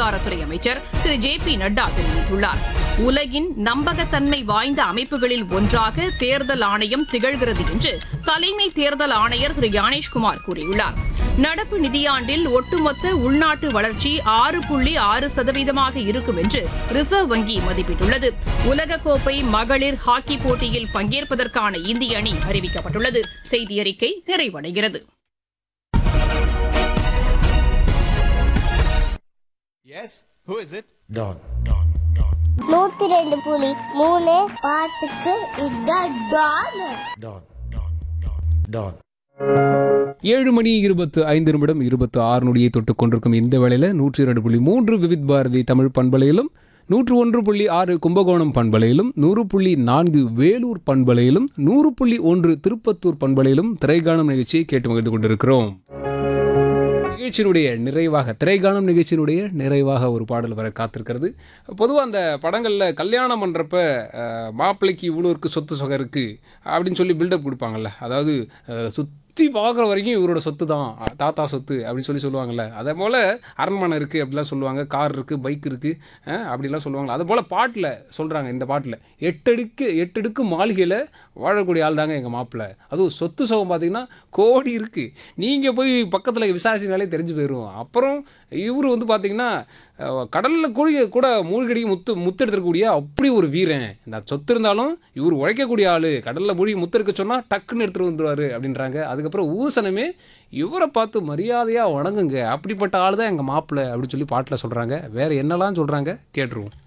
சுகாதாரத்துறை அமைச்சர் திரு J P Nadda தெரிவித்துள்ளார் உலகின் நம்பகத்தன்மை வாய்ந்த அமைப்புகளில் ஒன்றாக தேர்தல் ஆணையம் திகழ்கிறது என்று தலைமை தேர்தல் ஆணையர் திரு யானேஷ்குமார் கூறியுள்ளார் நடப்பு நிதியாண்டில் ஒட்டுமொத்த உள்நாட்டு வளர்ச்சி ஆறு புள்ளி ஆறு சதவீதமாக இருக்கும் என்று ரிசர்வ் வங்கி மதிப்பிட்டுள்ளது உலகக்கோப்பை மகளிர் ஹாக்கி போட்டியில் பங்கேற்பதற்கான இந்திய அணி அறிவிக்கப்பட்டுள்ளது செய்தி அறிக்கை நிறைவடைகிறது Yes? Who is it? Don. நூத்தி ரெண்டு புலி மூணு பாட்டுக்கு இதான் டான் Don. Don. ஏழு மணி இருபத்து ஐந்து நிமிடம் இருபத்து ஆறு நொடியை தொட்டுக் கொண்டிருக்கும் இந்த வேளையில் நூற்றி இரண்டு புள்ளி மூன்று விவித் பாரதி தமிழ் பண்பலையிலும் நூற்று ஒன்று புள்ளி ஆறு கும்பகோணம் பண்பலையிலும் நூறு புள்ளி நான்கு வேலூர் பண்பலையிலும் நூறு புள்ளி ஒன்று திருப்பத்தூர் பண்பலையிலும் திரைகாணும் நிகழ்ச்சியை கேட்டு மகிழ்ந்து கொண்டிருக்கிறோம் நிகழ்ச்சியினுடைய நிறைவாக திரைகாணும் நிகழ்ச்சியினுடைய நிறைவாக ஒரு பாடல் வர காத்திருக்கிறது பொதுவாக அந்த படங்களில் கல்யாணம் பண்ணுறப்ப அஹ், மாப்பிள்ளைக்கு இவ்வளோ இருக்குது சொத்து சொகை இருக்குது அப்படின்னு சொல்லி பில்டப் கொடுப்பாங்கல்ல அதாவது அஹ், சுற்றி பார்க்குற வரைக்கும் இவரோட சொத்து தான் தாத்தா சொத்து அப்படின்னு சொல்லி சொல்லுவாங்கல்ல அதே போல் அரண்மனை இருக்குது அப்படிலாம் சொல்லுவாங்க கார் இருக்குது பைக் இருக்குது அப்படிலாம் சொல்லுவாங்க அதே போல் பாட்டில் சொல்கிறாங்க இந்த பாட்டில் எட்டடுக்கு எட்டடுக்கு மாளிகையில் வாழக்கூடிய ஆள் தாங்க எங்கள் மாப்பிள்ளை அதுவும் சொத்து சுகம் பார்த்தீங்கன்னா கோடி இருக்குது நீங்கள் போய் பக்கத்தில் விசாரிச்சினாலே தெரிஞ்சு போயிடும் அப்புறம் இவர் வந்து பார்த்தீங்கன்னா கடலில் கூட கூட மூழ்கடி முத்து முத்து எடுத்துக்கூடிய அப்படி ஒரு வீரன் இந்த சொத்து இருந்தாலும் இவர் உழைக்கக்கூடிய ஆள் கடலில் மூழ்கி முத்து எடுக்க சொன்னால் டக்குன்னு எடுத்துகிட்டு வந்துடுவார் அப்படின்றாங்க அதுக்கப்புறம் ஊசனமே இவரை பார்த்து மரியாதையாக வணங்குங்க அப்படிப்பட்ட ஆள் தான் எங்கள் மாப்பிள்ளை அப்படின்னு சொல்லி பாட்டில் சொல்கிறாங்க வேறு என்னெல்லாம் சொல்கிறாங்க கேட்டுருவோம்